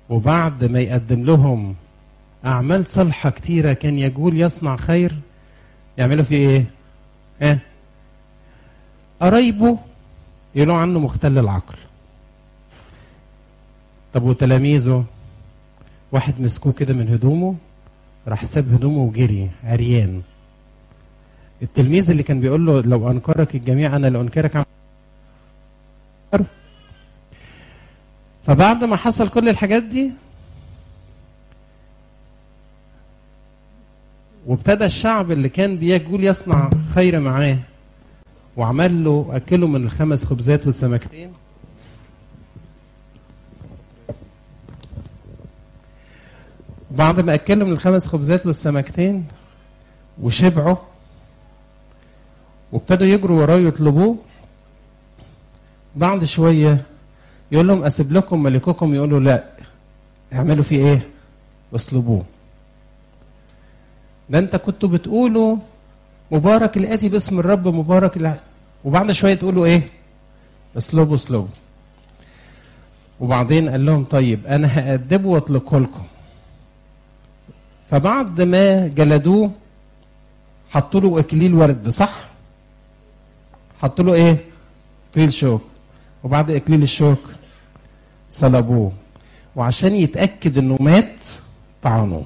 وبعد ما يقدم لهم أعمال صالحة كتيرة كان يقول يصنع خير يعملوا فيه إيه؟ إيه؟ قرايبه يقولوا عنه مختل العقل طب وتلاميذه واحد مسكوه كده من هدومه راح ساب هدومه وجري عريان التلميذ اللي كان بيقول له لو انكرك الجميع انا لو انكرك عم فبعد ما حصل كل الحاجات دي وابتدى الشعب اللي كان بيقول يصنع خير معاه وعمل له اكله من الخمس خبزات والسمكتين بعد ما اكلوا من الخمس خبزات والسمكتين وشبعوا وابتدوا يجروا وراه يطلبوه بعد شويه يقول لهم اسيب لكم ملككم يقولوا لا اعملوا فيه ايه اصلبوه ده انت كنتوا بتقولوا مبارك الاتي باسم الرب مبارك الع... وبعد شويه تقولوا ايه اصلبوا اصلبوا وبعدين قال لهم طيب انا هأدبه واطلقه لكم فبعد ما جلدوه حطوا له اكليل ورد صح حطوا له ايه اكليل شوك وبعد اكليل الشوك صلبوه وعشان يتاكد انه مات طعنوه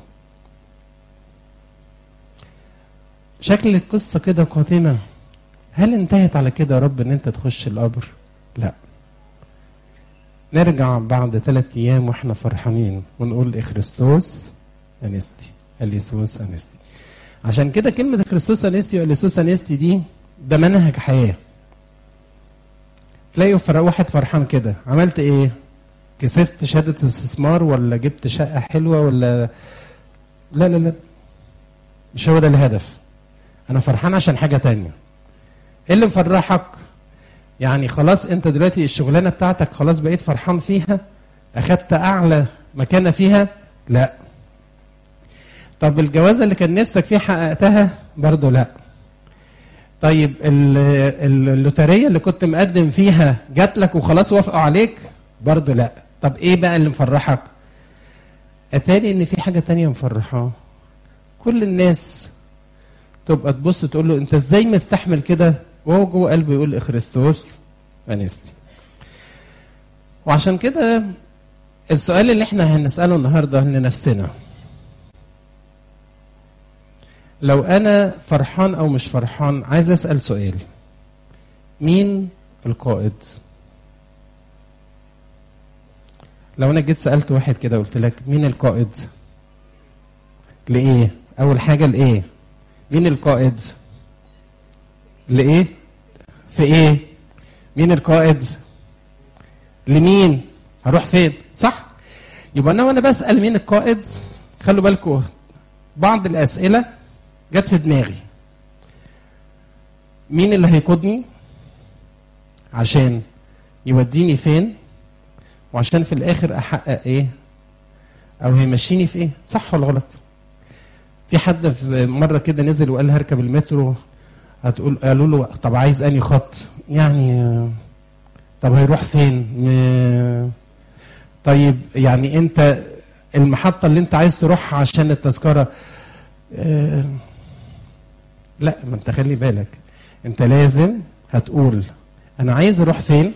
شكل القصه كده قاتمه هل انتهت على كده يا رب ان انت تخش القبر لا نرجع بعد ثلاثة ايام واحنا فرحانين ونقول اخريستوس انستي اليسوس انستي عشان كده كلمة كريستوس انستي واليسوس انستي دي ده منهج حياة تلاقي فرق واحد فرحان كده عملت ايه كسبت شهادة استثمار ولا جبت شقة حلوة ولا لا لا لا مش هو ده الهدف انا فرحان عشان حاجة تانية ايه اللي مفرحك يعني خلاص انت دلوقتي الشغلانة بتاعتك خلاص بقيت فرحان فيها اخدت اعلى مكانة فيها لا طب الجوازة اللي كان نفسك فيها حققتها برضه لا طيب اللوترية اللي كنت مقدم فيها جات لك وخلاص وافقوا عليك برضه لا طب ايه بقى اللي مفرحك اتاري ان في حاجة تانية مفرحاه كل الناس تبقى تبص تقول له انت ازاي مستحمل كده وهو جوه قلبه يقول اخريستوس انستي وعشان كده السؤال اللي احنا هنسأله النهارده لنفسنا لو انا فرحان او مش فرحان عايز اسال سؤال مين القائد لو انا جيت سالت واحد كده قلت لك مين القائد لايه اول حاجه لايه مين القائد لايه في ايه مين القائد لمين هروح فين صح يبقى انا وانا بسال مين القائد خلوا بالكم بعض الاسئله جت في دماغي مين اللي هيقودني عشان يوديني فين وعشان في الاخر احقق ايه او هيمشيني في ايه صح ولا غلط في حد في مره كده نزل وقال هركب المترو هتقول قالوا له طب عايز اني خط يعني طب هيروح فين م... طيب يعني انت المحطه اللي انت عايز تروحها عشان التذكره آه لا ما انت خلي بالك انت لازم هتقول انا عايز اروح فين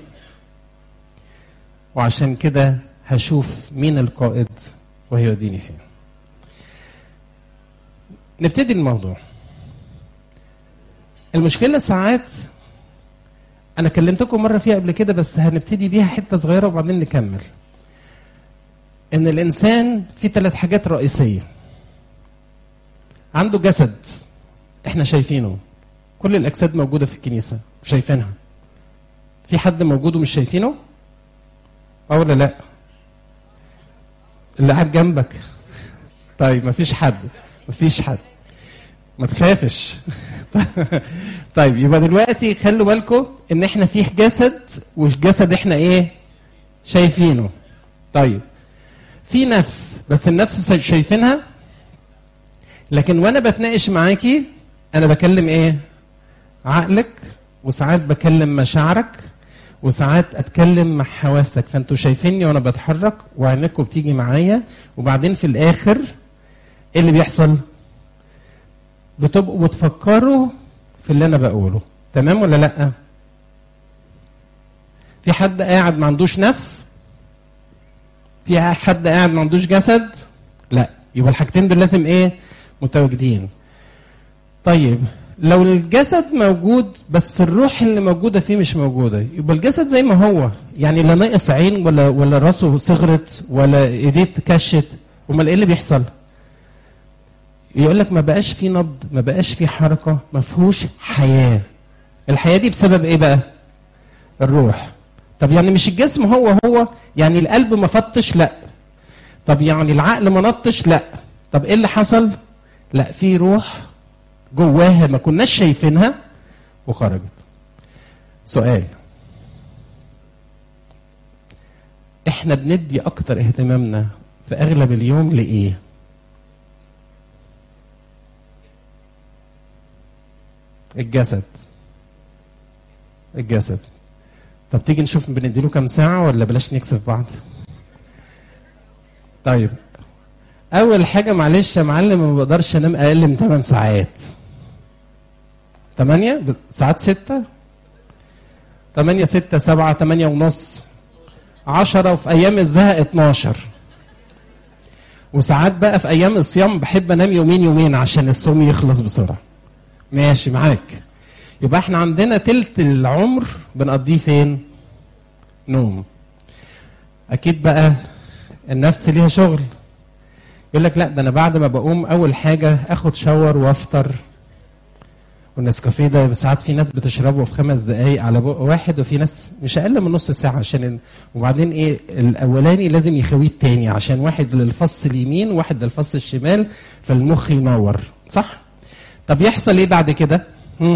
وعشان كده هشوف مين القائد وهيوديني فين نبتدي الموضوع المشكله ساعات انا كلمتكم مره فيها قبل كده بس هنبتدي بيها حته صغيره وبعدين نكمل ان الانسان فيه ثلاث حاجات رئيسيه عنده جسد احنا شايفينه كل الاجساد موجوده في الكنيسه شايفينها في حد موجود ومش شايفينه اه ولا لا اللي قاعد جنبك طيب مفيش حد مفيش حد ما تخافش طيب يبقى دلوقتي خلوا بالكم ان احنا فيه جسد والجسد احنا ايه شايفينه طيب في نفس بس النفس شايفينها لكن وانا بتناقش معاكي انا بكلم ايه عقلك وساعات بكلم مشاعرك وساعات اتكلم مع حواسك فانتوا شايفيني وانا بتحرك وعينكم بتيجي معايا وبعدين في الاخر ايه اللي بيحصل بتبقوا بتفكروا في اللي انا بقوله تمام ولا لا في حد قاعد ما عندوش نفس في حد قاعد ما عندوش جسد لا يبقى الحاجتين دول لازم ايه متواجدين طيب لو الجسد موجود بس الروح اللي موجوده فيه مش موجوده يبقى الجسد زي ما هو يعني لا ناقص عين ولا ولا راسه صغرت ولا ايديه اتكشت امال ايه اللي بيحصل يقول لك ما بقاش في نبض ما بقاش في حركه ما فيهوش حياه الحياه دي بسبب ايه بقى الروح طب يعني مش الجسم هو هو يعني القلب ما فطش لا طب يعني العقل ما نطش لا طب ايه اللي حصل لا في روح جواها ما كناش شايفينها وخرجت سؤال احنا بندي اكتر اهتمامنا في اغلب اليوم لايه الجسد الجسد طب تيجي نشوف بنديله كام ساعة ولا بلاش نكسف بعض طيب أول حاجة معلش يا معلم ما بقدرش أنام أقل من 8 ساعات 8 ساعات 6 8 6 7 8 ونص 10 وفي أيام الزهق 12 وساعات بقى في أيام الصيام بحب أنام يومين يومين عشان الصوم يخلص بسرعة ماشي معاك يبقى احنا عندنا تلت العمر بنقضيه فين نوم اكيد بقى النفس ليها شغل يقول لك لا ده انا بعد ما بقوم اول حاجه اخد شاور وافطر والنسكافيه ده ساعات في ناس بتشربه في خمس دقايق على بق واحد وفي ناس مش اقل من نص ساعه عشان ال... وبعدين ايه الاولاني لازم يخويه التاني عشان واحد للفص اليمين وواحد للفص الشمال فالمخ ينور صح طب يحصل ايه بعد كده مم.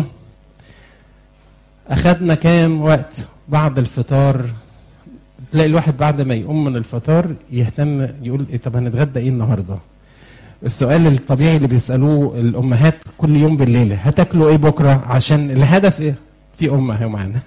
اخدنا كام وقت بعد الفطار تلاقي الواحد بعد ما يقوم من الفطار يهتم يقول إيه طب هنتغدى ايه النهارده السؤال الطبيعي اللي بيسالوه الامهات كل يوم بالليل هتاكلوا ايه بكره عشان الهدف ايه في امه اهي معانا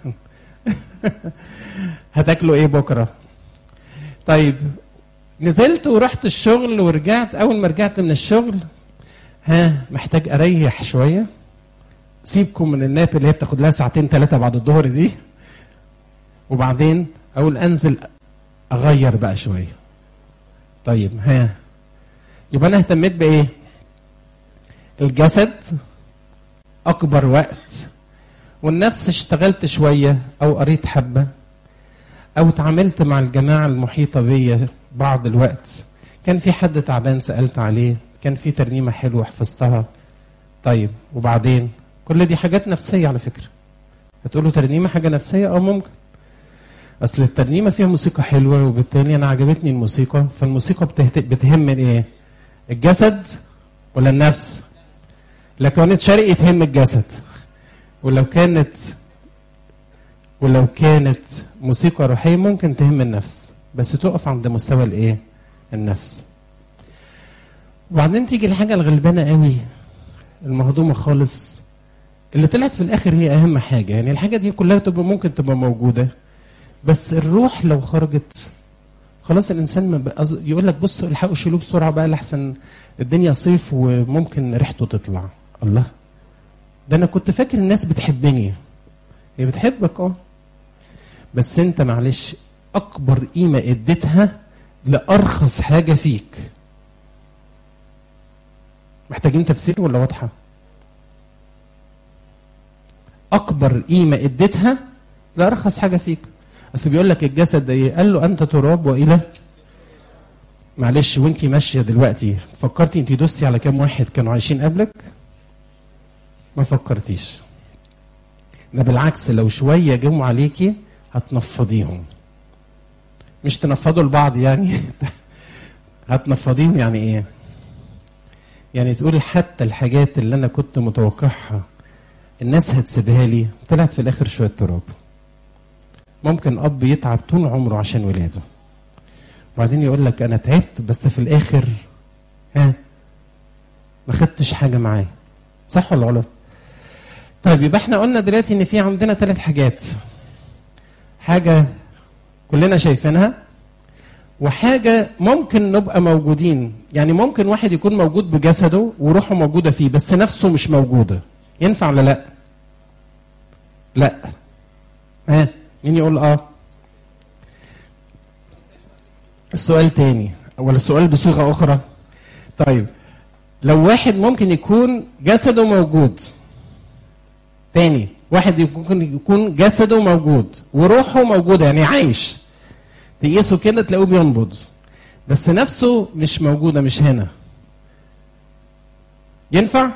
هتاكلوا ايه بكره طيب نزلت ورحت الشغل ورجعت اول ما رجعت من الشغل ها محتاج اريح شويه سيبكم من الناب اللي هي بتاخد لها ساعتين ثلاثه بعد الظهر دي وبعدين اقول انزل اغير بقى شويه طيب ها يبقى انا اهتميت بايه الجسد اكبر وقت والنفس اشتغلت شويه او قريت حبه او اتعاملت مع الجماعه المحيطه بيا بعض الوقت كان في حد تعبان سالت عليه كان في ترنيمه حلوه حفظتها طيب وبعدين كل دي حاجات نفسيه على فكره هتقولوا ترنيمه حاجه نفسيه اه ممكن اصل الترنيمه فيها موسيقى حلوه وبالتالي انا عجبتني الموسيقى فالموسيقى بتهت... بتهم ايه الجسد ولا النفس لو كانت شرقي تهم الجسد ولو كانت ولو كانت موسيقى روحيه ممكن تهم النفس بس تقف عند مستوى الايه النفس وبعدين تيجي الحاجه الغلبانه قوي المهضومه خالص اللي طلعت في الاخر هي اهم حاجه يعني الحاجه دي كلها تبقى ممكن تبقى موجوده بس الروح لو خرجت خلاص الانسان ما بقى يقول لك بصوا الحقوا شيلوه بسرعه بقى لحسن الدنيا صيف وممكن ريحته تطلع الله ده انا كنت فاكر الناس بتحبني هي بتحبك اه بس انت معلش اكبر قيمه اديتها لارخص حاجه فيك محتاجين تفسير ولا واضحه اكبر قيمه اديتها لارخص حاجه فيك اصل بيقول لك الجسد ده ايه قال له انت تراب والى معلش وانت ماشيه دلوقتي فكرتي انت دوستي على كام واحد كانوا عايشين قبلك ما فكرتيش ده بالعكس لو شويه جم عليكي هتنفضيهم مش تنفضوا لبعض يعني هتنفضيهم يعني ايه يعني تقول حتى الحاجات اللي انا كنت متوقعها الناس هتسيبها لي طلعت في الاخر شويه تراب ممكن اب يتعب طول عمره عشان ولاده وبعدين يقول لك انا تعبت بس في الاخر ها ما خدتش حاجه معاه صح ولا غلط طيب يبقى احنا قلنا دلوقتي ان في عندنا ثلاث حاجات حاجة كلنا شايفينها وحاجة ممكن نبقى موجودين يعني ممكن واحد يكون موجود بجسده وروحه موجودة فيه بس نفسه مش موجودة ينفع ولا لا لا ها مين يقول اه السؤال تاني ولا السؤال بصيغة أخرى طيب لو واحد ممكن يكون جسده موجود تاني واحد يكون يكون جسده موجود وروحه موجودة يعني عايش تقيسه كده تلاقوه بينبض بس نفسه مش موجودة مش هنا ينفع؟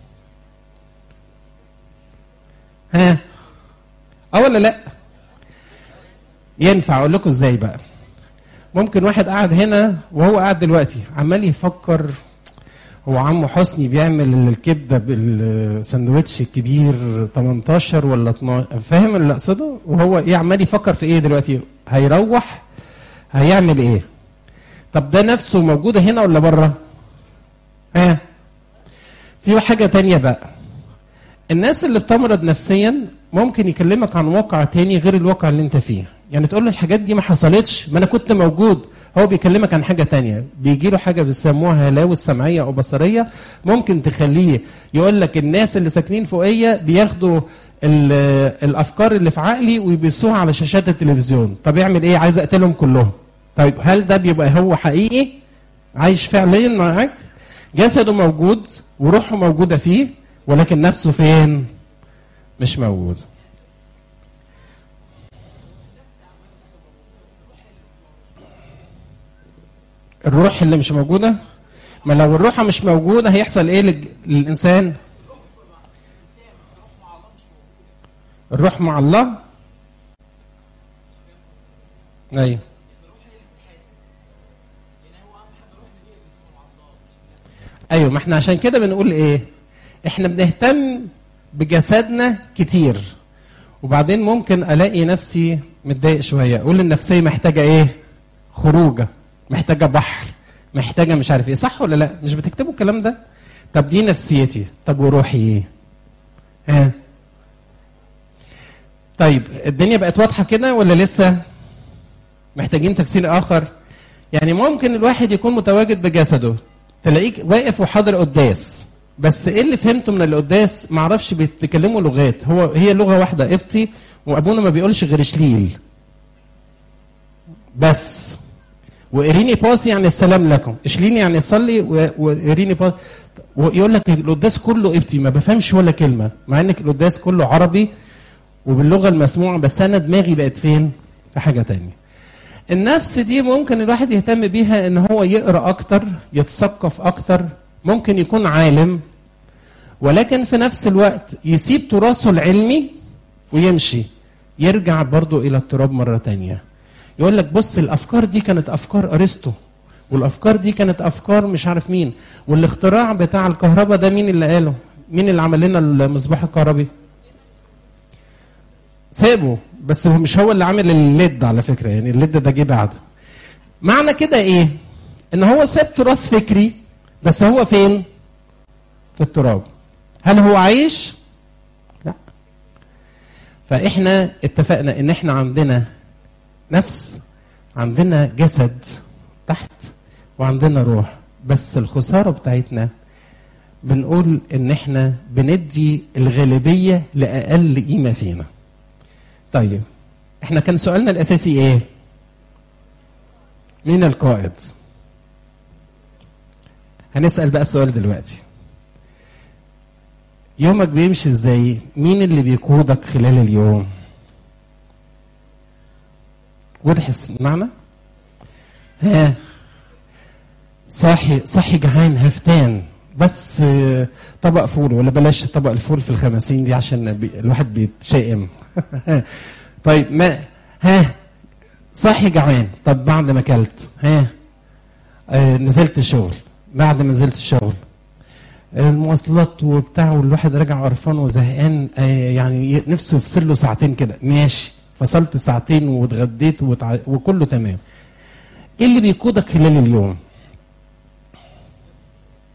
ها اه ولا لا؟ ينفع اقول لكم ازاي بقى ممكن واحد قاعد هنا وهو قاعد دلوقتي عمال يفكر هو عمو حسني بيعمل الكبده بالساندوتش الكبير 18 ولا 12 فاهم اللي اقصده وهو ايه عمال يفكر في ايه دلوقتي هيروح هيعمل ايه طب ده نفسه موجوده هنا ولا بره ها آه. في حاجه تانية بقى الناس اللي بتمرض نفسيا ممكن يكلمك عن واقع تاني غير الواقع اللي انت فيه يعني تقول له الحاجات دي ما حصلتش ما انا كنت موجود هو بيكلمك عن حاجه تانية بيجي له حاجه بيسموها هلاوس سمعيه او بصريه ممكن تخليه يقول لك الناس اللي ساكنين فوقيه بياخدوا الافكار اللي في عقلي ويبثوها على شاشات التلفزيون طب يعمل ايه عايز اقتلهم كلهم طيب هل ده بيبقى هو حقيقي عايش فعليا معاك جسده موجود وروحه موجوده فيه ولكن نفسه فين مش موجود الروح اللي مش موجودة ما لو الروح مش موجودة هيحصل ايه للج- للإنسان الروح مع الله ايوه ايوه ما احنا عشان كده بنقول ايه احنا بنهتم بجسدنا كتير وبعدين ممكن الاقي نفسي متضايق شويه اقول النفسيه محتاجه ايه خروجه محتاجه بحر محتاجه مش عارف ايه صح ولا لا مش بتكتبوا الكلام ده طب دي نفسيتي طب وروحي ايه ها طيب الدنيا بقت واضحه كده ولا لسه محتاجين تفسير اخر يعني ممكن الواحد يكون متواجد بجسده تلاقيك واقف وحاضر قداس بس ايه اللي فهمته من القداس ما اعرفش بيتكلموا لغات هو هي لغه واحده قبطي وابونا ما بيقولش غير شليل بس واريني باس يعني السلام لكم اشليني يعني صلي و- واريني باس ويقول لك القداس كله قبطي ما بفهمش ولا كلمه مع ان القداس كله عربي وباللغه المسموعه بس انا دماغي بقت فين في حاجه تانية النفس دي ممكن الواحد يهتم بيها ان هو يقرا اكتر يتثقف اكتر ممكن يكون عالم ولكن في نفس الوقت يسيب تراثه العلمي ويمشي يرجع برضه الى التراب مره تانية يقول لك بص الافكار دي كانت افكار ارسطو والافكار دي كانت افكار مش عارف مين والاختراع بتاع الكهرباء ده مين اللي قاله مين اللي عمل لنا المصباح الكهربي سابه بس هو مش هو اللي عامل الليد على فكره يعني الليد ده جه بعده معنى كده ايه ان هو ساب تراث فكري بس هو فين في التراب هل هو عايش لا فاحنا اتفقنا ان احنا عندنا نفس عندنا جسد تحت وعندنا روح بس الخساره بتاعتنا بنقول ان احنا بندي الغالبيه لاقل قيمه فينا طيب احنا كان سؤالنا الاساسي ايه مين القائد هنسال بقى السؤال دلوقتي يومك بيمشي ازاي مين اللي بيقودك خلال اليوم واضح المعنى ها صاحي صاحي جعان هفتان بس آه، طبق فول ولا بلاش طبق الفول في الخمسين دي عشان بي الواحد بيتشائم طيب ما ها صاحي جعان طب بعد ما اكلت ها آه نزلت الشغل بعد ما نزلت الشغل المواصلات وبتاع والواحد راجع قرفان وزهقان آه يعني ي- نفسه يفصل له ساعتين كده ماشي فصلت ساعتين واتغديت وتع... وكله تمام ايه اللي بيقودك خلال اليوم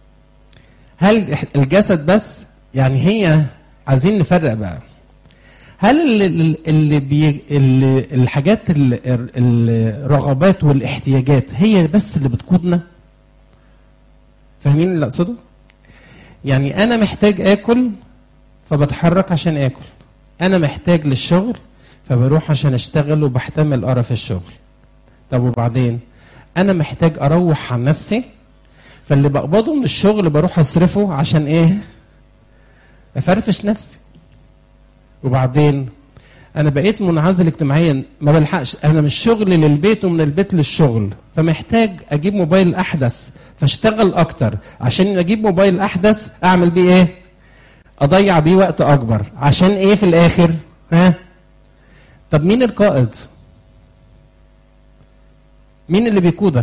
هل الجسد بس يعني هي عايزين نفرق بقى هل اللي, اللي بي اللي الحاجات ال- الرغبات والاحتياجات هي بس اللي بتقودنا فاهمين اللي اقصده يعني انا محتاج اكل فبتحرك عشان اكل انا محتاج للشغل فبروح عشان اشتغل وبحتمل قرف الشغل طب وبعدين انا محتاج اروح عن نفسي فاللي بقبضه من الشغل بروح اصرفه عشان ايه افرفش نفسي وبعدين انا بقيت منعزل اجتماعيا ما بلحقش انا من الشغل للبيت ومن البيت للشغل فمحتاج اجيب موبايل احدث فاشتغل اكتر عشان اجيب موبايل احدث اعمل بيه ايه اضيع بيه وقت اكبر عشان ايه في الاخر ها طب مين القائد مين اللي بيقودك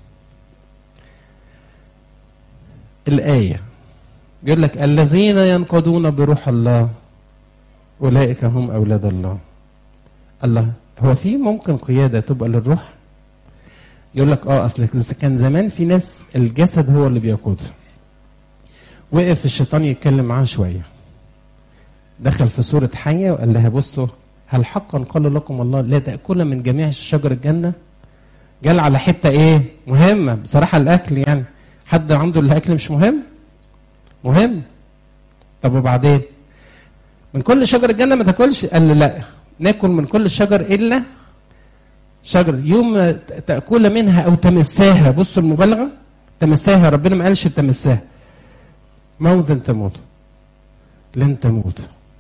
الآية بيقول لك الذين ينقضون بروح الله أولئك هم أولاد الله الله هو في ممكن قيادة تبقى للروح يقول لك اه اصل كان زمان في ناس الجسد هو اللي بيقودها وقف الشيطان يتكلم معاه شوية دخل في صورة حية وقال لها بصوا هل حقا قال لكم الله لا تأكل من جميع شجر الجنة جال على حتة ايه مهمة بصراحة الأكل يعني حد عنده الأكل مش مهم مهم طب وبعدين من كل شجر الجنة ما تاكلش قال له لا ناكل من كل شجر إلا شجر يوم تأكل منها أو تمساها بصوا المبالغة تمساها ربنا ما قالش تمساها موتا تموت لن تموت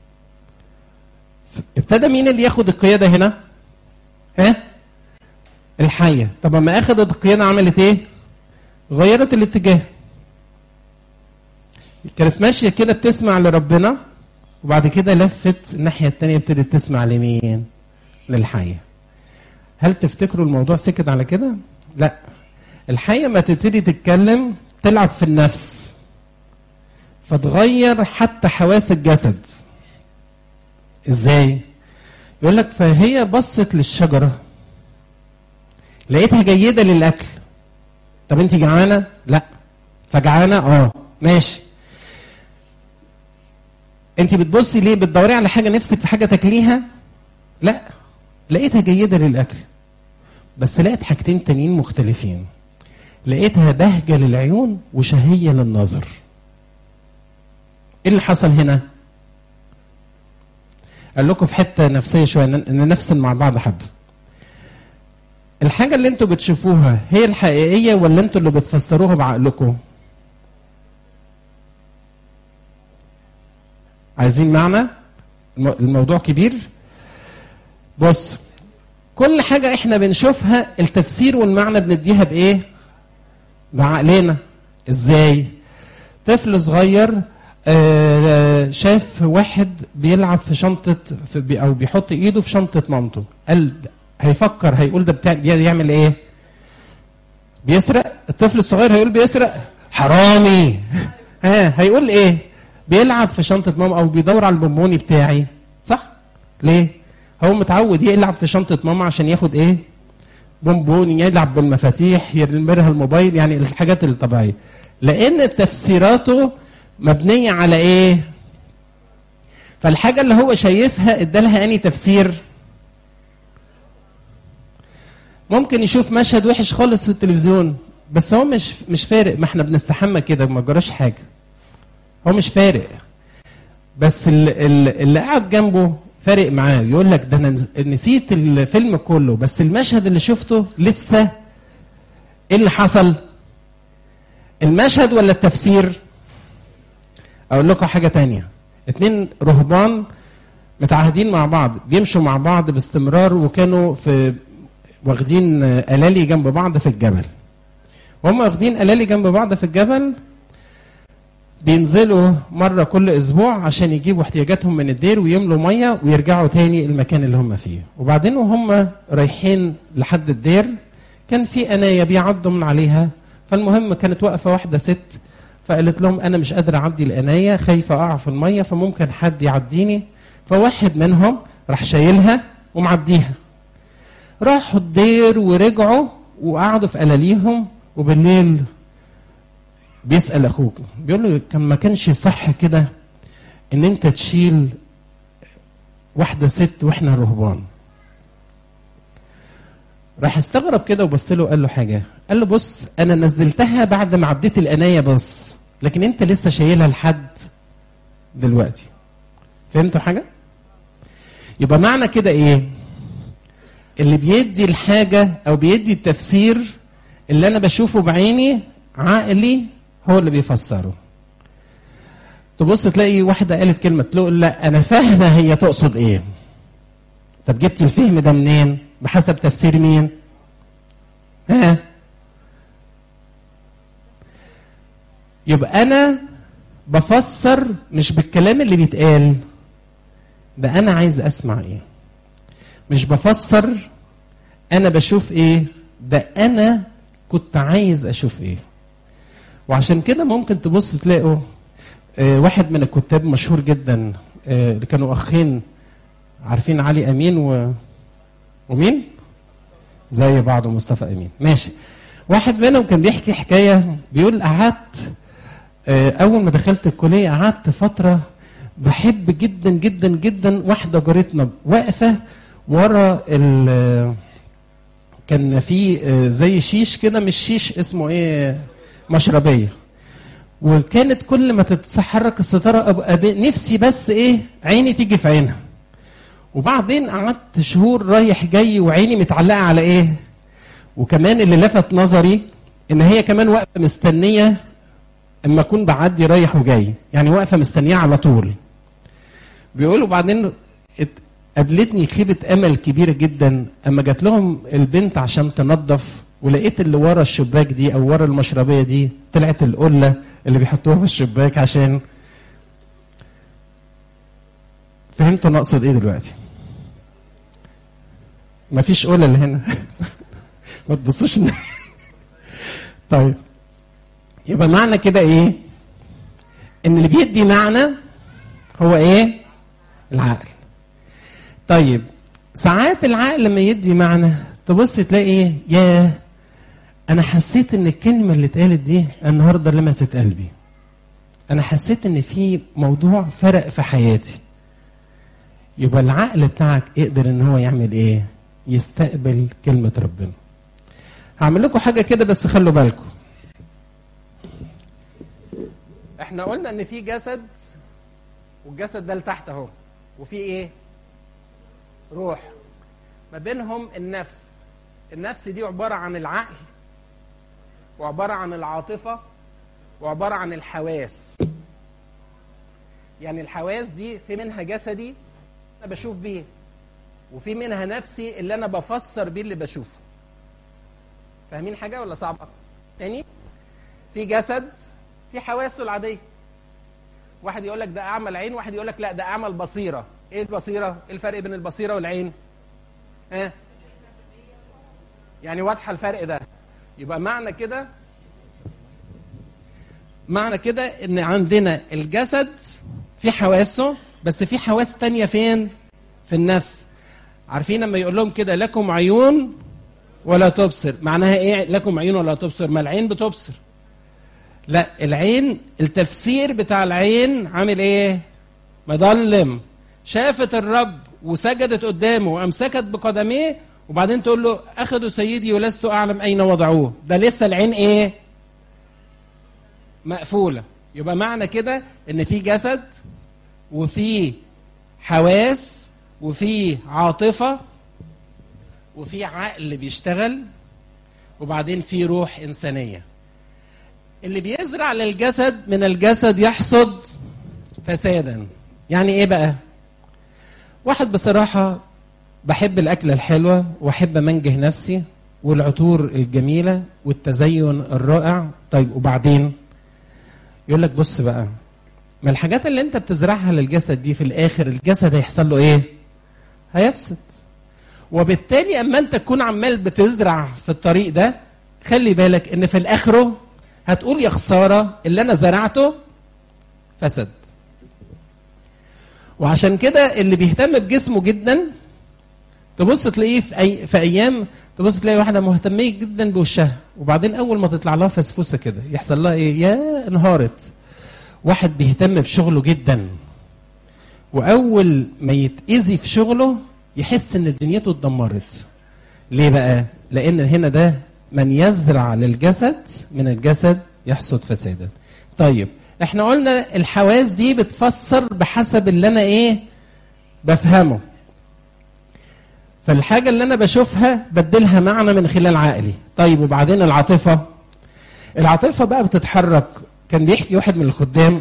ابتدى مين اللي ياخد القيادة هنا ها الحية طب ما أخذت القيادة عملت إيه غيرت الاتجاه كانت ماشية كده بتسمع لربنا وبعد كده لفت الناحية التانية ابتدت تسمع لمين للحية هل تفتكروا الموضوع سكت على كده لا الحية ما تبتدي تتكلم تلعب في النفس فتغير حتى حواس الجسد ازاي يقول لك فهي بصت للشجره لقيتها جيده للاكل طب انت جعانه لا فجعانه اه ماشي انت بتبصي ليه بتدوري على حاجه نفسك في حاجه تاكليها لا لقيتها جيده للاكل بس لقيت حاجتين تانيين مختلفين لقيتها بهجه للعيون وشهيه للنظر ايه اللي حصل هنا قال لكم في حته نفسيه شويه ان نفسن مع بعض حبه الحاجه اللي انتوا بتشوفوها هي الحقيقيه ولا انتوا اللي بتفسروها بعقلكم عايزين معنى الموضوع كبير بص كل حاجة احنا بنشوفها التفسير والمعنى بنديها بايه بعقلنا ازاي طفل صغير آه شاف واحد بيلعب في شنطة في بي او بيحط ايده في شنطة مامته قال هيفكر هيقول ده بتاع بيعمل ايه بيسرق الطفل الصغير هيقول بيسرق حرامي ها هيقول ايه بيلعب في شنطة ماما او بيدور على البونبوني بتاعي صح ليه هو متعود يلعب في شنطة ماما عشان ياخد ايه بونبوني يلعب بالمفاتيح يرميها الموبايل يعني الحاجات الطبيعية لان تفسيراته مبنية على ايه فالحاجة اللي هو شايفها ادالها اني تفسير ممكن يشوف مشهد وحش خالص في التلفزيون بس هو مش مش فارق ما احنا بنستحمى كده ما جراش حاجة هو مش فارق بس اللي, اللي قاعد جنبه فارق معاه يقول لك ده انا نسيت الفيلم كله بس المشهد اللي شفته لسه ايه اللي حصل المشهد ولا التفسير اقول لكم حاجه تانية اتنين رهبان متعاهدين مع بعض بيمشوا مع بعض باستمرار وكانوا في واخدين الالي جنب بعض في الجبل وهم واخدين الالي جنب بعض في الجبل بينزلوا مرة كل أسبوع عشان يجيبوا احتياجاتهم من الدير ويملوا مية ويرجعوا تاني المكان اللي هم فيه وبعدين وهم رايحين لحد الدير كان في أناية بيعدوا من عليها فالمهم كانت واقفة واحدة ست فقالت لهم أنا مش قادرة أعدي الأناية خايفة أقع في المية فممكن حد يعديني فواحد منهم راح شايلها ومعديها راحوا الدير ورجعوا وقعدوا في ألاليهم وبالليل بيسأل أخوك بيقول له كان ما كانش صح كده إن أنت تشيل واحده ست واحنا رهبان راح استغرب كده وبص له وقال له حاجه قال له بص انا نزلتها بعد ما عديت الانايه بس لكن انت لسه شايلها لحد دلوقتي فهمتوا حاجه يبقى معنى كده ايه اللي بيدي الحاجه او بيدي التفسير اللي انا بشوفه بعيني عقلي هو اللي بيفسره تبص تلاقي واحده قالت كلمه تقول لا انا فاهمه هي تقصد ايه طب جبتي الفهم ده منين بحسب تفسير مين ها يبقى انا بفسر مش بالكلام اللي بيتقال ده انا عايز اسمع ايه مش بفسر انا بشوف ايه ده انا كنت عايز اشوف ايه وعشان كده ممكن تبص تلاقوا آه، واحد من الكتاب مشهور جدا آه، اللي كانوا اخين عارفين علي امين و... ومين زي بعض مصطفى امين ماشي واحد منهم كان بيحكي حكايه بيقول قعدت آه، اول ما دخلت الكليه قعدت فتره بحب جدا جدا جدا واحده جارتنا واقفه ورا ال كان في آه، زي شيش كده مش شيش اسمه ايه مشربيه وكانت كل ما تتحرك الستاره ابقى ب- نفسي بس ايه عيني تيجي في عينها وبعدين قعدت شهور رايح جاي وعيني متعلقه على ايه وكمان اللي لفت نظري ان هي كمان واقفه مستنيه اما اكون بعدي رايح وجاي يعني واقفه مستنيه على طول بيقولوا بعدين ات- قابلتني خيبه امل كبيره جدا اما جات لهم البنت عشان تنظف ولقيت اللي ورا الشباك دي او ورا المشربيه دي طلعت القله اللي بيحطوها في الشباك عشان فهمتوا انا اقصد ايه دلوقتي مفيش قله اللي هنا ما تبصوش إن- طيب يبقى معنى كده ايه ان اللي بيدي معنى هو ايه العقل طيب ساعات العقل لما يدي معنى تبص تلاقي ايه ياه انا حسيت ان الكلمه اللي اتقالت دي النهارده لمست قلبي انا حسيت ان في موضوع فرق في حياتي يبقى العقل بتاعك يقدر ان هو يعمل ايه يستقبل كلمه ربنا هعمل لكم حاجه كده بس خلوا بالكم احنا قلنا ان في جسد والجسد ده لتحت اهو وفي ايه روح ما بينهم النفس النفس دي عباره عن العقل وعباره عن العاطفه وعباره عن الحواس يعني الحواس دي في منها جسدي انا بشوف بيه وفي منها نفسي اللي انا بفسر بيه اللي بشوفه فاهمين حاجه ولا صعبه تاني في جسد في حواسه العاديه واحد يقول لك ده اعمى العين واحد يقول لك لا ده اعمى البصيره ايه البصيره ايه الفرق بين البصيره والعين ها يعني واضحه الفرق ده يبقى معنى كده معنى كده ان عندنا الجسد في حواسه بس في حواس تانية فين في النفس عارفين لما يقول لهم كده لكم عيون ولا تبصر معناها ايه لكم عيون ولا تبصر ما العين بتبصر لا العين التفسير بتاع العين عامل ايه مظلم شافت الرب وسجدت قدامه وامسكت بقدميه وبعدين تقول له اخذوا سيدي ولست اعلم اين وضعوه ده لسه العين ايه مقفوله يبقى معنى كده ان في جسد وفي حواس وفي عاطفه وفي عقل بيشتغل وبعدين في روح انسانيه اللي بيزرع للجسد من الجسد يحصد فسادا يعني ايه بقى واحد بصراحه بحب الاكله الحلوه واحب امنجه نفسي والعطور الجميله والتزين الرائع طيب وبعدين يقول لك بص بقى ما الحاجات اللي انت بتزرعها للجسد دي في الاخر الجسد هيحصل له ايه هيفسد وبالتالي اما انت تكون عمال بتزرع في الطريق ده خلي بالك ان في الاخره هتقول يا خساره اللي انا زرعته فسد وعشان كده اللي بيهتم بجسمه جدا تبص تلاقيه في أي في ايام تبص تلاقي واحده مهتميه جدا بوشها وبعدين اول ما تطلع لها فسفوسه كده يحصل لها ايه يا انهارت واحد بيهتم بشغله جدا واول ما يتاذي في شغله يحس ان دنيته اتدمرت ليه بقى لان هنا ده من يزرع للجسد من الجسد يحصد فسادا طيب احنا قلنا الحواس دي بتفسر بحسب اللي انا ايه بفهمه فالحاجة اللي أنا بشوفها بدلها معنى من خلال عقلي طيب وبعدين العاطفة العاطفة بقى بتتحرك كان بيحكي واحد من الخدام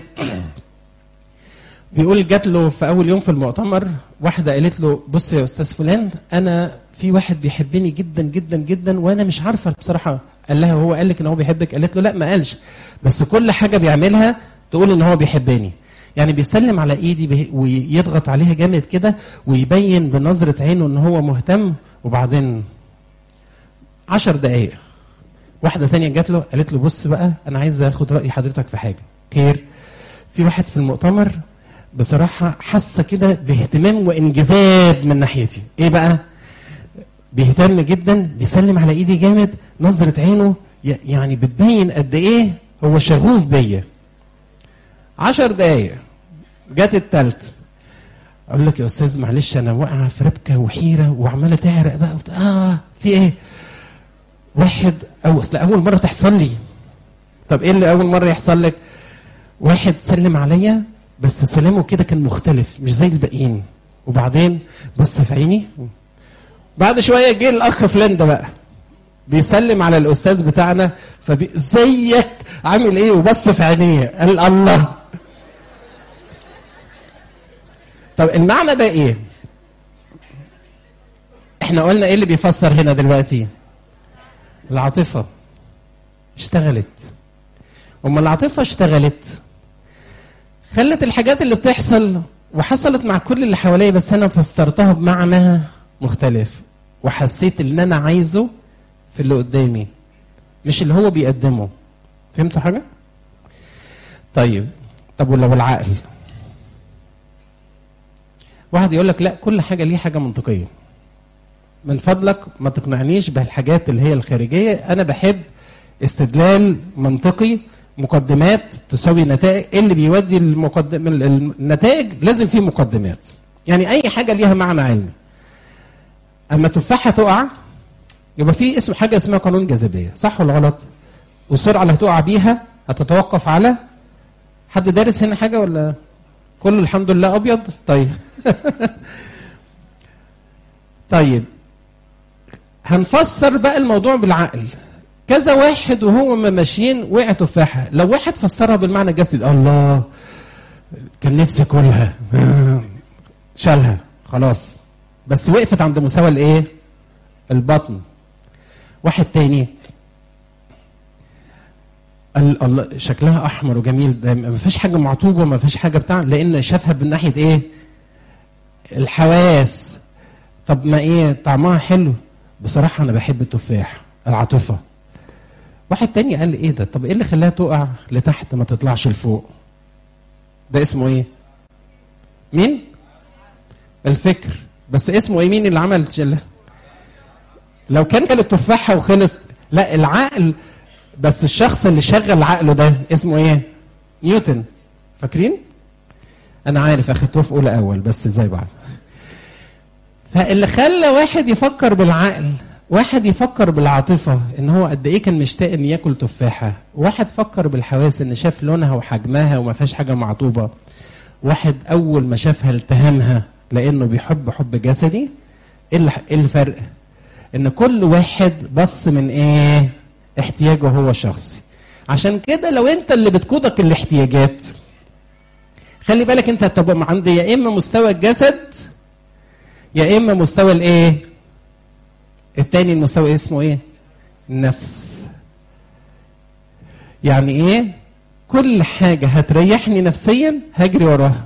بيقول جات له في أول يوم في المؤتمر واحدة قالت له بص يا أستاذ فلان أنا في واحد بيحبني جدا جدا جدا وأنا مش عارفة بصراحة قال لها هو قال لك إن هو بيحبك قالت له لا ما قالش بس كل حاجة بيعملها تقول إن هو بيحبني يعني بيسلم على ايدي به- ويضغط عليها جامد كده ويبين بنظرة عينه ان هو مهتم وبعدين عشر دقايق واحدة تانية جات له قالت له بص بقى انا عايز اخد رأي حضرتك في حاجة خير في واحد في المؤتمر بصراحة حاسة كده باهتمام وانجذاب من ناحيتي ايه بقى بيهتم جدا بيسلم على ايدي جامد نظرة عينه ي- يعني بتبين قد ايه هو شغوف بيا عشر دقايق جت التالت اقول لك يا استاذ معلش انا واقعه في ربكه وحيره وعماله تعرق بقى وت... اه في ايه واحد او اصل اول مره تحصل لي طب ايه اللي اول مره يحصل لك واحد سلم عليا بس سلامه كده كان مختلف مش زي الباقيين وبعدين بص في عيني بعد شويه جه الاخ فلان ده بقى بيسلم على الاستاذ بتاعنا فبي ازيك عامل ايه وبص في عينيه قال الله طب المعنى ده ايه احنا قلنا ايه اللي بيفسر هنا دلوقتي العاطفه اشتغلت اما العاطفه اشتغلت خلت الحاجات اللي بتحصل وحصلت مع كل اللي حواليا بس انا فسرتها بمعنى مختلف وحسيت اللي انا عايزه في اللي قدامي مش اللي هو بيقدمه فهمتوا حاجه طيب طب ولو العقل واحد يقول لك لا كل حاجه ليه حاجه منطقيه من فضلك ما تقنعنيش بالحاجات اللي هي الخارجيه انا بحب استدلال منطقي مقدمات تساوي نتائج إيه اللي بيودي المقدم النتائج لازم فيه مقدمات يعني اي حاجه ليها معنى علمي اما تفاحه تقع يبقى في اسم حاجه اسمها قانون جاذبيه صح ولا غلط والسرعه اللي هتقع بيها هتتوقف على حد دارس هنا حاجه ولا كله الحمد لله ابيض طيب طيب هنفسر بقى الموضوع بالعقل كذا واحد وهو ماشيين وقع تفاحه لو واحد فسرها بالمعنى الجسدي الله كان نفسي اكلها شالها خلاص بس وقفت عند مستوى الايه البطن واحد تاني قال الله شكلها احمر وجميل ده ما فيش حاجه معطوبه ما فيش حاجه بتاع لان شافها من ناحيه ايه الحواس طب ما ايه طعمها حلو بصراحه انا بحب التفاح العاطفه واحد تاني قال لي ايه ده طب ايه اللي خلاها تقع لتحت ما تطلعش لفوق ده اسمه ايه مين الفكر بس اسمه ايه مين اللي عمل جل... لو كان كان التفاحه وخلص لا العقل بس الشخص اللي شغل عقله ده اسمه ايه نيوتن فاكرين انا عارف اخدته في اولى اول بس زي بعض فاللي خلى واحد يفكر بالعقل واحد يفكر بالعاطفة ان هو قد ايه كان مشتاق ان ياكل تفاحة واحد فكر بالحواس ان شاف لونها وحجمها وما فيهاش حاجة معطوبة واحد اول ما شافها التهمها لانه بيحب حب جسدي ايه اللي- إيه الفرق ان كل واحد بص من ايه احتياجه هو الشخصي عشان كده لو انت اللي بتقودك الاحتياجات خلي بالك انت هتبقى عند يا اما مستوى الجسد يا اما مستوى الايه التاني المستوى اسمه ايه النفس يعني ايه كل حاجه هتريحني نفسيا هجري وراها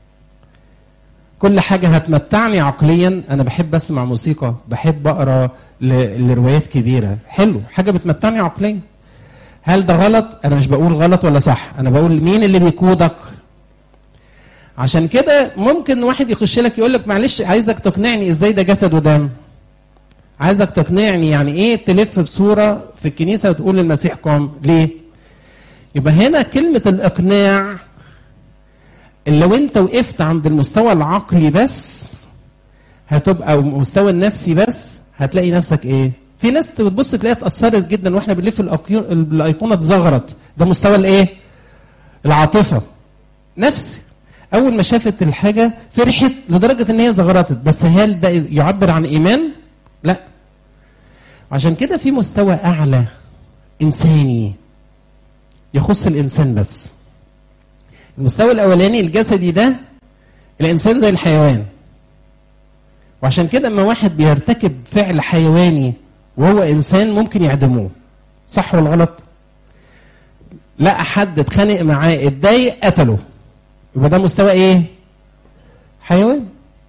كل حاجه هتمتعني عقليا انا بحب اسمع موسيقى بحب اقرا ل- لروايات كبيره حلو حاجه بتمتعني عقليا هل ده غلط انا مش بقول غلط ولا صح انا بقول مين اللي بيقودك عشان كده ممكن واحد يخش لك يقول لك معلش عايزك تقنعني ازاي ده جسد ودم عايزك تقنعني يعني ايه تلف بصوره في الكنيسه وتقول المسيح قام ليه يبقى هنا كلمه الاقناع لو انت وقفت عند المستوى العقلي بس هتبقى المستوى النفسي بس هتلاقي نفسك ايه في ناس بتبص تلاقيها اتاثرت جدا واحنا بنلف الأيقونة- الايقونه اتزغرت ده مستوى الايه العاطفه نفسي اول ما شافت الحاجه فرحت لدرجه ان هي زغرتت بس هل ده يعبر عن ايمان لا عشان كده في مستوى اعلى انساني يخص الانسان بس المستوى الاولاني الجسدي ده الانسان زي الحيوان وعشان كده اما واحد بيرتكب فعل حيواني وهو انسان ممكن يعدموه صح ولا غلط لقى حد اتخانق معاه اتضايق قتله يبقى ده مستوى ايه حيوان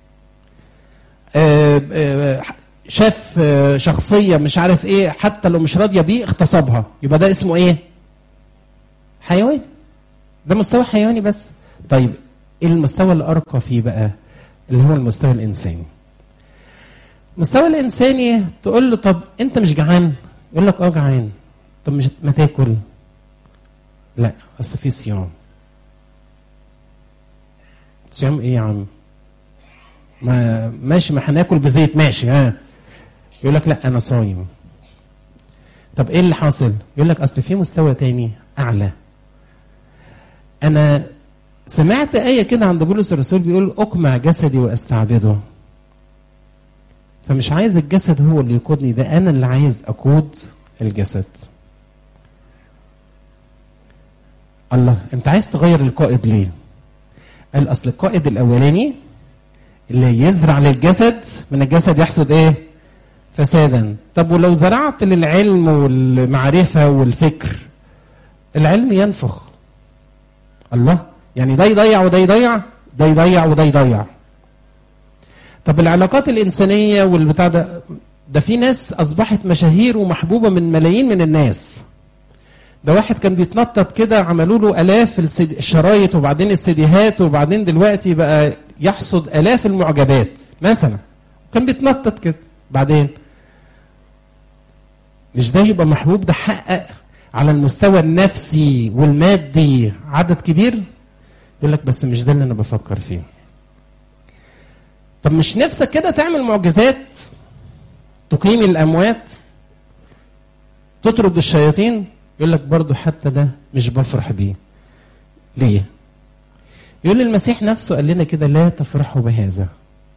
آه، آه، شاف آه، شخصية مش عارف ايه حتى لو مش راضية بيه اغتصبها يبقى ده اسمه ايه حيوان ده مستوى حيواني بس طيب ايه المستوى اللي ارقى فيه بقى اللي هو المستوى الانساني المستوى الانساني تقول له طب انت مش جعان يقول لك اه جعان طب مش ما تاكل لا اصل في صيام صيام ايه يا عم ما ماشي ما هناكل بزيت ماشي ها يقول لك لا انا صايم طب ايه اللي حاصل يقول لك اصل في مستوى تاني اعلى انا سمعت ايه كده عند بولس الرسول بيقول اقمع جسدي واستعبده فمش عايز الجسد هو اللي يقودني ده انا اللي عايز اقود الجسد الله انت عايز تغير القائد ليه قال اصل القائد الاولاني اللي يزرع للجسد من الجسد يحصد ايه فسادا طب ولو زرعت للعلم والمعرفه والفكر العلم ينفخ الله يعني ده يضيع وده يضيع ده يضيع وده يضيع طب العلاقات الانسانيه والبتاع ده ده في ناس اصبحت مشاهير ومحبوبه من ملايين من الناس ده واحد كان بيتنطط كده عملوا له الاف السد- الشرايط وبعدين السيديهات وبعدين دلوقتي بقى يحصد الاف المعجبات مثلا كان بيتنطط كده بعدين مش ده يبقى محبوب ده حقق على المستوى النفسي والمادي عدد كبير يقول لك بس مش ده اللي انا بفكر فيه طب مش نفسك كده تعمل معجزات تقيم الاموات تطرد الشياطين يقول لك برضو حتى ده مش بفرح بيه ليه يقول المسيح نفسه قال لنا كده لا تفرحوا بهذا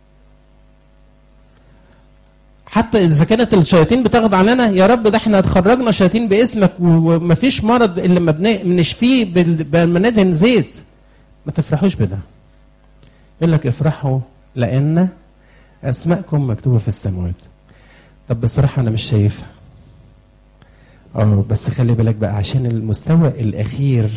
حتى اذا كانت الشياطين بتخضع لنا يا رب ده احنا اتخرجنا شياطين باسمك و- ومفيش مرض الا لما بن- بنشفيه بال- بما ندهن زيت ما تفرحوش بده يقول لك افرحوا لان اسماءكم مكتوبه في السماوات طب بصراحه انا مش شايفها اه بس خلي بالك بقى عشان المستوى الاخير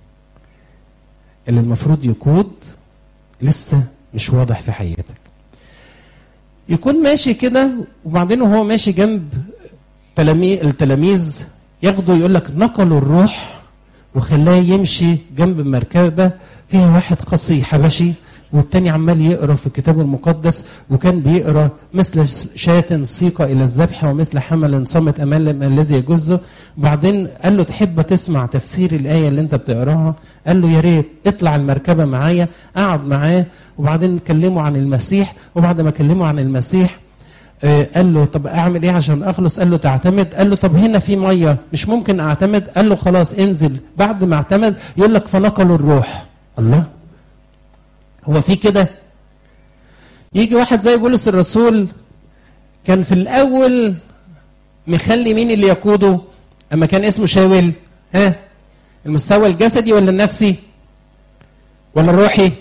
اللي المفروض يقود لسه مش واضح في حياتك يكون ماشي كده وبعدين وهو ماشي جنب تلاميذ التلاميذ ياخدوا يقول لك نقلوا الروح وخلاه يمشي جنب مركبه فيها واحد قصي حبشي والتاني عمال يقرا في الكتاب المقدس وكان بيقرا مثل شاة سيق الى الذبح ومثل حمل صمت امام الذي يجزه وبعدين قال له تحب تسمع تفسير الايه اللي انت بتقراها قال له يا ريت اطلع المركبه معايا قعد معاه وبعدين كلموا عن المسيح وبعد ما كلموا عن المسيح آه، قال له طب اعمل ايه عشان اخلص قال له تعتمد قال له طب هنا في ميه مش ممكن اعتمد قال له خلاص انزل بعد ما اعتمد يقول لك فنقلوا الروح الله هو في كده يجي واحد زي بولس الرسول كان في الاول مخلي مين اللي يقوده اما كان اسمه شاول ها المستوى الجسدي ولا النفسي ولا الروحي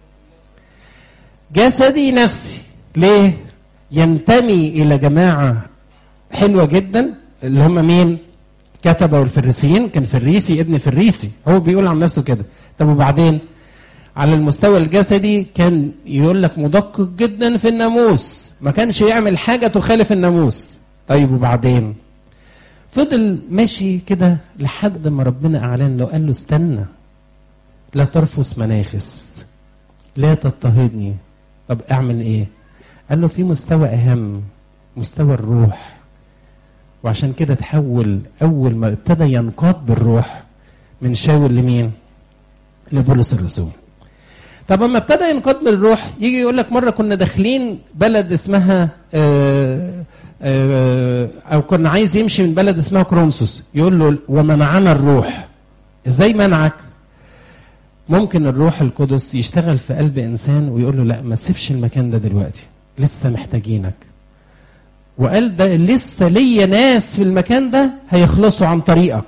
جسدي نفسي ليه ينتمي الى جماعه حلوه جدا اللي هم مين كتبه والفريسيين كان فريسي ابن فريسي هو بيقول عن نفسه كده طب وبعدين على المستوى الجسدي كان يقول لك مدقق جدا في الناموس ما كانش يعمل حاجه تخالف الناموس طيب وبعدين فضل ماشي كده لحد ما ربنا اعلن له قال له استنى لا ترفس مناخس لا تضطهدني طب اعمل ايه قال له في مستوى اهم مستوى الروح وعشان كده تحول اول ما ابتدى ينقاد بالروح من شاول لمين لبولس الرسول طب اما ابتدى ينقاد بالروح يجي يقول لك مره كنا داخلين بلد اسمها آه، آه، او كنا عايز يمشي من بلد اسمها كرونسوس يقول له ومنعنا الروح ازاي منعك ممكن الروح القدس يشتغل في قلب انسان ويقول له لا ما تسيبش المكان ده دلوقتي لسه محتاجينك وقال ده لسه ليا ناس في المكان ده هيخلصوا عن طريقك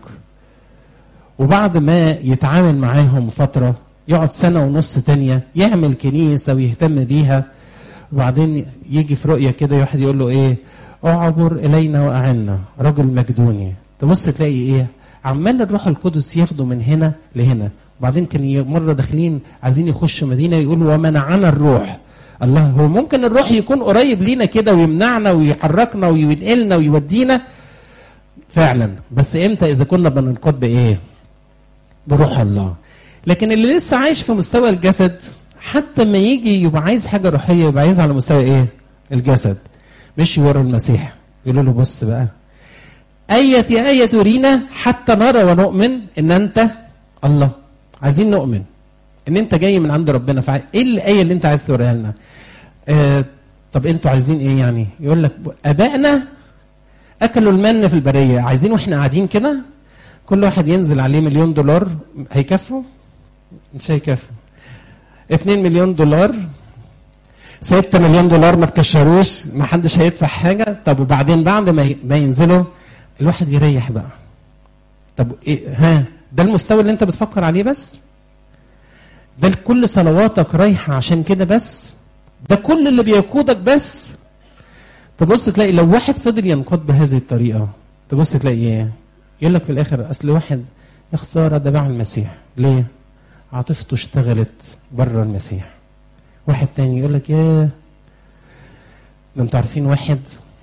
وبعد ما يتعامل معاهم فترة يقعد سنة ونص تانية يعمل كنيسة ويهتم بيها وبعدين يجي في رؤية كده واحد يقول له ايه اعبر الينا واعنا رجل مجدوني تبص تلاقي ايه عمال الروح القدس ياخده من هنا لهنا وبعدين كان ي- مرة داخلين عايزين يخشوا مدينة يقول ومنعنا الروح الله هو ممكن الروح يكون قريب لينا كده ويمنعنا ويحركنا وينقلنا ويودينا فعلا بس امتى اذا كنا بننقاد بايه بروح الله لكن اللي لسه عايش في مستوى الجسد حتى ما يجي يبقى عايز حاجه روحيه يبقى عايز على مستوى ايه الجسد مش ورا المسيح يقولوا له بص بقى أية يا آية ترينا حتى نرى ونؤمن إن أنت الله عايزين نؤمن إن أنت جاي من عند ربنا فع... إيه الآية اللي أنت عايز توريها لنا؟ آه طب أنتوا عايزين إيه يعني؟ يقول لك آبائنا أكلوا المن في البرية عايزين وإحنا قاعدين كده كل واحد ينزل عليه مليون دولار هيكفوا؟ مش هيكفوا 2 مليون دولار 6 مليون دولار ما تكشروش ما حدش هيدفع حاجه طب وبعدين بعد ما ي- ما ينزلوا الواحد يريح بقى طب إيه ها ده المستوى اللي انت بتفكر عليه بس ده كل صلواتك رايحه عشان كده بس ده كل اللي بيقودك بس تبص تلاقي لو واحد فضل ينقاد بهذه الطريقه تبص تلاقي ايه يقول لك في الاخر اصل واحد يا خساره ده باع المسيح ليه عاطفته اشتغلت بره المسيح واحد تاني يقول لك يا ده انتوا عارفين واحد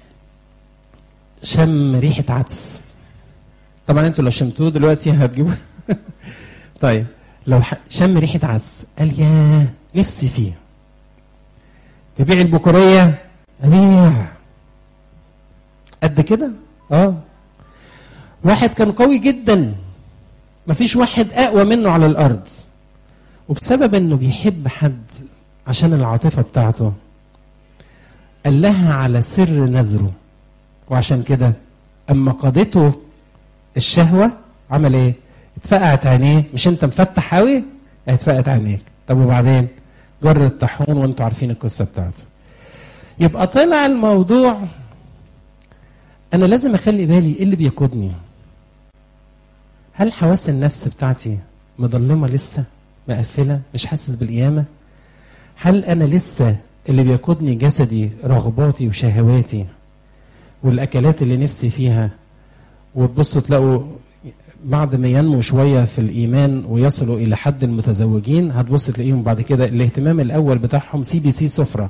شم ريحة عدس طبعا انتوا لو شمتوه دلوقتي هتجيبوا طيب لو ح- شم ريحة عدس قال يا نفسي فيه تبيع البكورية أبيع قد كده اه واحد كان قوي جدا مفيش واحد أقوى منه على الأرض وبسبب انه بيحب حد عشان العاطفه بتاعته قال لها على سر نذره وعشان كده اما قادته الشهوه عمل ايه؟ اتفقعت عينيه مش انت مفتح قوي؟ اتفقعت عينيك طب وبعدين جر الطاحون وانتوا عارفين القصه بتاعته يبقى طلع الموضوع انا لازم اخلي بالي ايه اللي بيقودني هل حواس النفس بتاعتي مضلمه لسه مقفله مش حاسس بالقيامه هل انا لسه اللي بيقودني جسدي رغباتي وشهواتي والاكلات اللي نفسي فيها وتبصوا تلاقوا بعد ما ينمو شويه في الايمان ويصلوا الى حد المتزوجين هتبص تلاقيهم بعد كده الاهتمام الاول بتاعهم سي بي سي سفره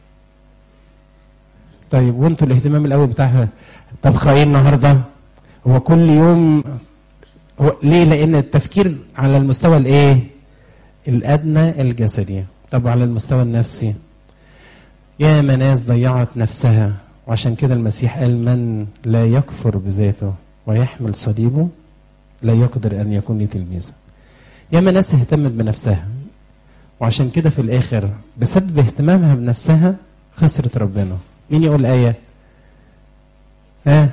طيب وانتوا الاهتمام الاول بتاعها طبخه ايه النهارده هو كل يوم هو ليه لان التفكير على المستوى الايه الادنى الجسدي طب على المستوى النفسي يا ناس ضيعت نفسها وعشان كده المسيح قال من لا يكفر بذاته ويحمل صليبه لا يقدر ان يكون لي تلميذا ياما ناس اهتمت بنفسها وعشان كده في الاخر بسبب اهتمامها بنفسها خسرت ربنا مين يقول ايه ها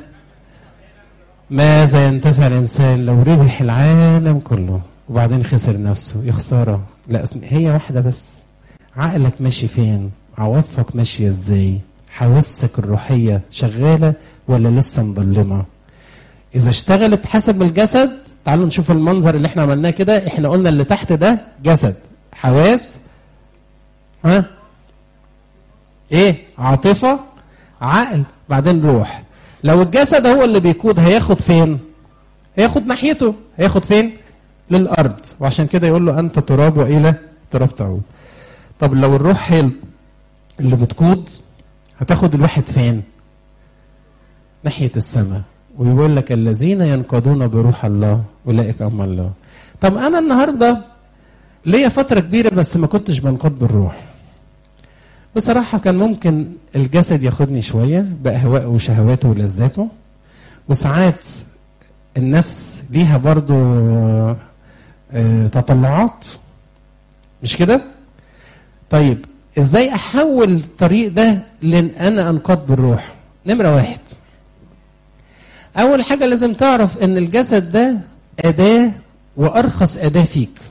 ماذا ينتفع الانسان لو ربح العالم كله وبعدين خسر نفسه يا خساره لا أصل هي واحده بس عقلك ماشي فين عواطفك ماشيه ازاي حواسك الروحيه شغاله ولا لسه مظلمه اذا اشتغلت حسب الجسد تعالوا نشوف المنظر اللي احنا عملناه كده احنا قلنا اللي تحت ده جسد حواس ها ايه عاطفه عقل بعدين روح لو الجسد هو اللي بيقود هياخد فين هياخد ناحيته هياخد فين للارض وعشان كده يقول له انت تراب والى تراب تعود طب لو الروح هي اللي بتقود هتاخد الواحد فين ناحيه السماء ويقول لك الذين ينقضون بروح الله اولئك ام الله طب انا النهارده ليا فتره كبيره بس ما كنتش بنقض بالروح بصراحه كان ممكن الجسد ياخدني شويه باهوائه وشهواته ولذاته وساعات النفس ليها برضو آه، تطلعات مش كده طيب ازاي احول الطريق ده لان انا انقاد بالروح نمره واحد اول حاجه لازم تعرف ان الجسد ده اداه وارخص اداه فيك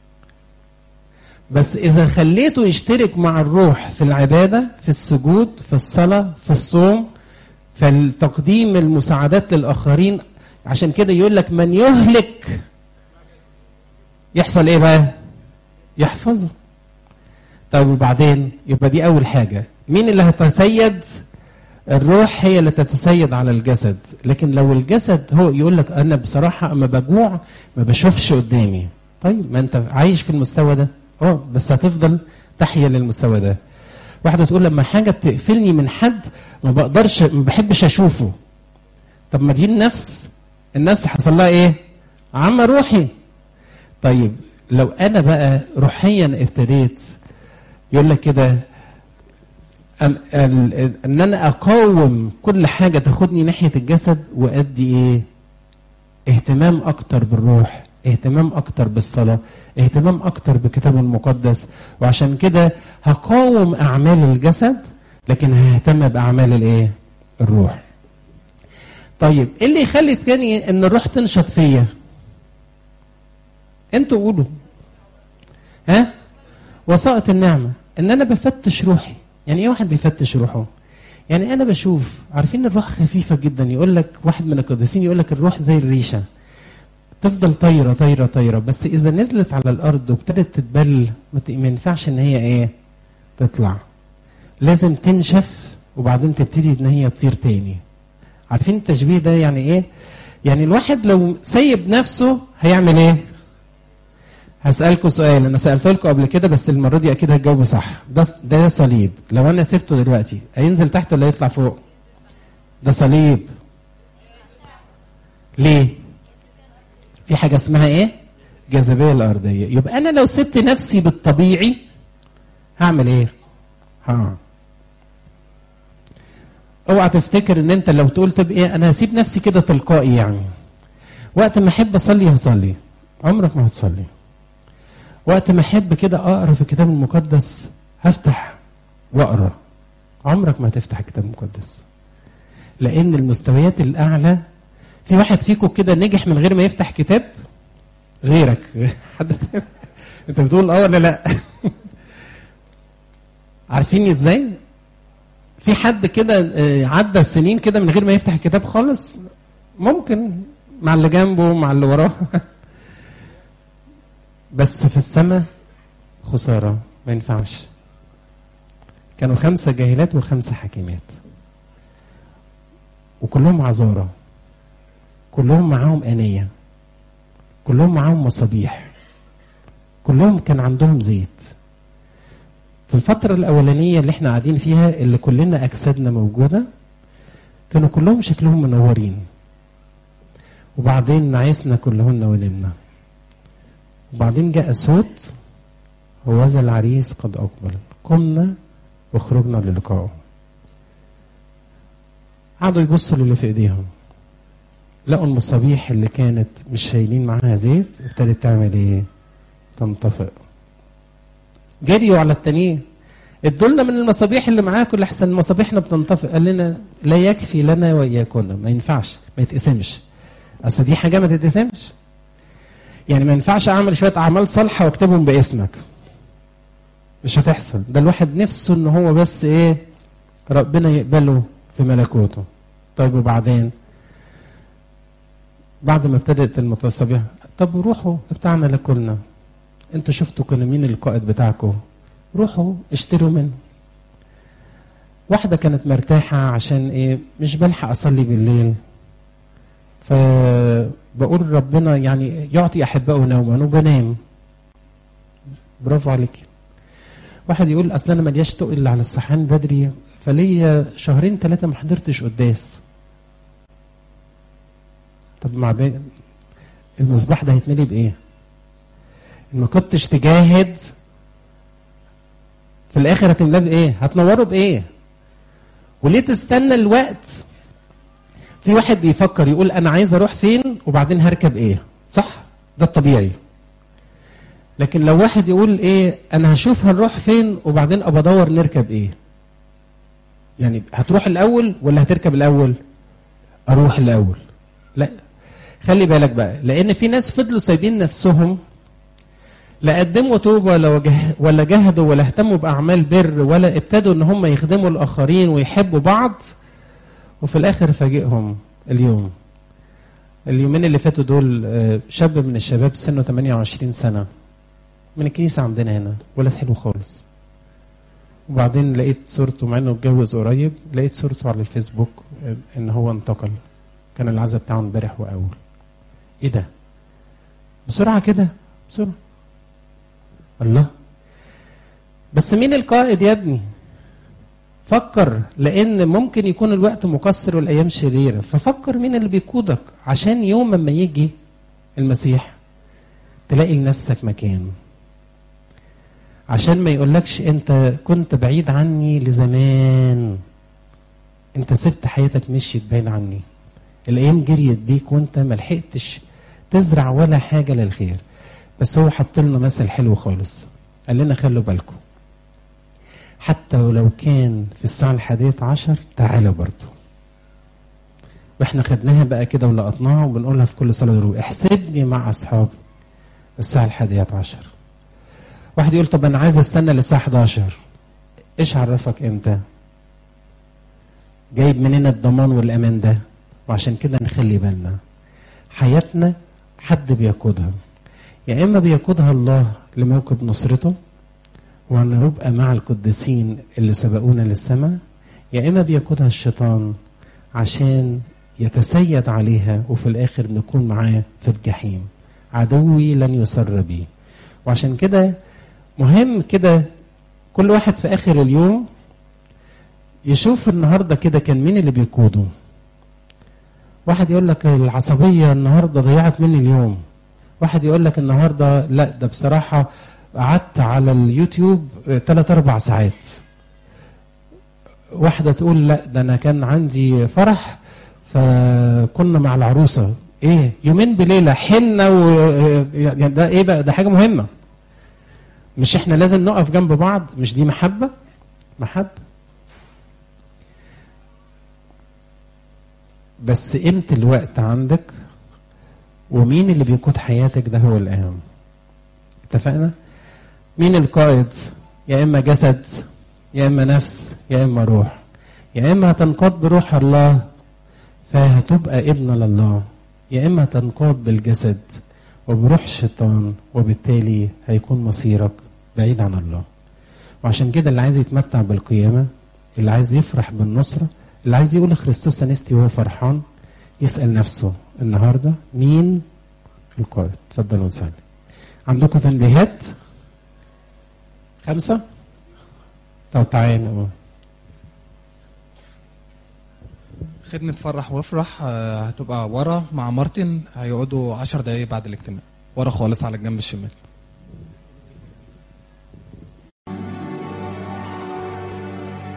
بس اذا خليته يشترك مع الروح في العباده في السجود في الصلاه في الصوم في تقديم المساعدات للاخرين عشان كده يقول لك من يهلك يحصل ايه بقى يحفظه طيب وبعدين يبقى دي اول حاجه مين اللي هتسيد الروح هي اللي تتسيد على الجسد لكن لو الجسد هو يقول لك انا بصراحه اما بجوع ما بشوفش قدامي طيب ما انت عايش في المستوى ده اه بس هتفضل تحيا للمستوى ده واحده تقول لما حاجه بتقفلني من حد ما بقدرش ما بحبش اشوفه طب ما دي النفس النفس حصل لها ايه عم روحي طيب لو انا بقى روحيا ابتديت يقول لك كده ان ان انا اقاوم كل حاجه تاخدني ناحيه الجسد وادي ايه اهتمام اكتر بالروح اهتمام اكتر بالصلاه اهتمام اكتر بالكتاب المقدس وعشان كده هقاوم اعمال الجسد لكن ههتم باعمال الايه الروح طيب ايه اللي يخلي تاني ان الروح تنشط فيا انتوا قولوا ها وسائط النعمه ان انا بفتش روحي يعني ايه واحد بيفتش روحه يعني انا بشوف عارفين الروح خفيفه جدا يقول لك واحد من القديسين يقول لك الروح زي الريشه تفضل طايره طايره طايره بس اذا نزلت على الارض وابتدت تتبل ما ينفعش ان هي ايه تطلع لازم تنشف وبعدين تبتدي ان هي تطير تاني عارفين التشبيه ده يعني ايه يعني الواحد لو سيب نفسه هيعمل ايه هسألكوا سؤال أنا سألته لكم قبل كده بس المرة دي أكيد هتجاوبوا صح ده ده صليب لو أنا سبته دلوقتي هينزل تحت ولا يطلع فوق؟ ده صليب ليه؟ في حاجة اسمها إيه؟ جاذبية الأرضية يبقى أنا لو سبت نفسي بالطبيعي هعمل إيه؟ ها اوعى تفتكر ان انت لو تقول طب ايه انا هسيب نفسي كده تلقائي يعني وقت ما احب اصلي هصلي عمرك ما هتصلي وقت ما احب كده اقرا في الكتاب المقدس هفتح واقرا عمرك ما هتفتح الكتاب المقدس لان المستويات الاعلى في واحد فيكم كده نجح من غير ما يفتح كتاب غيرك حد انت بتقول اه ولا لا عارفين ازاي في حد كده عدى السنين كده من غير ما يفتح الكتاب خالص ممكن مع اللي جنبه مع اللي وراه بس في السماء خسارة ما ينفعش كانوا خمسة جاهلات وخمسة حكيمات وكلهم عذارى كلهم معاهم آنية كلهم معاهم مصابيح كلهم كان عندهم زيت في الفترة الأولانية اللي احنا قاعدين فيها اللي كلنا أجسادنا موجودة كانوا كلهم شكلهم منورين وبعدين نعسنا كلهن ونمنا وبعدين جاء صوت هوذا العريس قد أقبل قمنا وخرجنا للقائه قعدوا يبصوا للي في ايديهم لقوا المصابيح اللي كانت مش شايلين معاها زيت ابتدت تعمل ايه تنطفئ جريوا على التانيين ادوا لنا من المصابيح اللي معاكم لحسن مصابيحنا بتنطفئ قال لنا لا يكفي لنا واياكم ما ينفعش ما يتقسمش اصل دي حاجه ما تتقسمش يعني ما ينفعش اعمل شويه اعمال صالحه واكتبهم باسمك مش هتحصل ده الواحد نفسه ان هو بس ايه ربنا يقبله في ملكوته طيب وبعدين بعد ما ابتدت المتصابيح طب روحوا بتاعنا لكلنا انتوا شفتوا كانوا مين القائد بتاعكم روحوا اشتروا منه واحدة كانت مرتاحة عشان ايه مش بلحق اصلي بالليل فبقول ربنا يعني يعطي احبائه نوما وبنام برافو عليك واحد يقول اصل انا ملياش تقل على الصحيان بدري فليا شهرين ثلاثة ما حضرتش قداس طب مع بين المصباح ده هيتملي بايه؟ ما كنتش تجاهد في الاخر هتملاه بايه؟ هتنوره بايه؟ وليه تستنى الوقت؟ في واحد بيفكر يقول انا عايز اروح فين وبعدين هركب ايه؟ صح؟ ده الطبيعي. لكن لو واحد يقول ايه انا هشوف هنروح فين وبعدين ابقى ادور نركب ايه يعني هتروح الاول ولا هتركب الاول اروح الاول لا خلي بالك بقى لان في ناس فضلوا سايبين نفسهم لا قدموا توبه ولا وجه ولا جهدوا ولا اهتموا باعمال بر ولا ابتدوا ان هم يخدموا الاخرين ويحبوا بعض وفي الاخر فاجئهم اليوم اليومين اللي فاتوا دول آه، شاب من الشباب سنه 28 سنه من الكنيسه عندنا هنا ولد حلو خالص وبعدين لقيت صورته مع انه اتجوز قريب لقيت صورته على الفيسبوك آه، ان هو انتقل كان العزاء بتاعه امبارح واول ايه ده بسرعه كده بسرعه الله بس مين القائد يا ابني فكر لان ممكن يكون الوقت مقصر والايام شريره ففكر مين اللي بيقودك عشان يوم ما يجي المسيح تلاقي لنفسك مكان عشان ما يقولكش انت كنت بعيد عني لزمان انت سبت حياتك مشيت بعيد عني الايام جريت بيك وانت ما لحقتش تزرع ولا حاجه للخير بس هو حط لنا مثل حلو خالص قال لنا خلوا بالكم حتى ولو كان في الساعة الحادية عشر تعالى برضو واحنا خدناها بقى كده ولقطناها وبنقولها في كل صلاة دروب احسبني مع أصحابي الساعة الحادية عشر واحد يقول طب أنا عايز أستنى للساعة 11 إيش عرفك إمتى جايب منين الضمان والأمان ده وعشان كده نخلي بالنا حياتنا حد بيقودها يا إما بيقودها الله لموكب نصرته ونبقى مع القديسين اللي سبقونا للسماء يا إما بيقودها الشيطان عشان يتسيد عليها وفي الآخر نكون معاه في الجحيم عدوي لن يسر بي وعشان كده مهم كده كل واحد في آخر اليوم يشوف النهارده كده كان مين اللي بيقوده واحد يقول لك العصبية النهارده ضيعت مني اليوم واحد يقول لك النهارده لا ده بصراحة قعدت على اليوتيوب ثلاث أربع ساعات واحدة تقول لا ده أنا كان عندي فرح فكنا مع العروسة إيه يومين بليلة حنة و يعني ده إيه بقى ده حاجة مهمة مش إحنا لازم نقف جنب بعض مش دي محبة محبة بس قيمة الوقت عندك ومين اللي بيقود حياتك ده هو الأهم اتفقنا؟ مين القائد؟ يا إما جسد يا إما نفس يا إما روح يا إما هتنقاد بروح الله فهتبقى ابن لله يا إما تنقاد بالجسد وبروح الشيطان وبالتالي هيكون مصيرك بعيد عن الله وعشان كده اللي عايز يتمتع بالقيامة اللي عايز يفرح بالنصرة اللي عايز يقول خريستوس انستي وهو فرحان يسأل نفسه النهاردة مين القائد اتفضلوا نصلي عندكم تنبيهات خمسة طب تعالى خدمة فرح وافرح آه، هتبقى ورا مع مارتن هيقعدوا عشر دقايق بعد الاجتماع ورا خالص على الجنب الشمال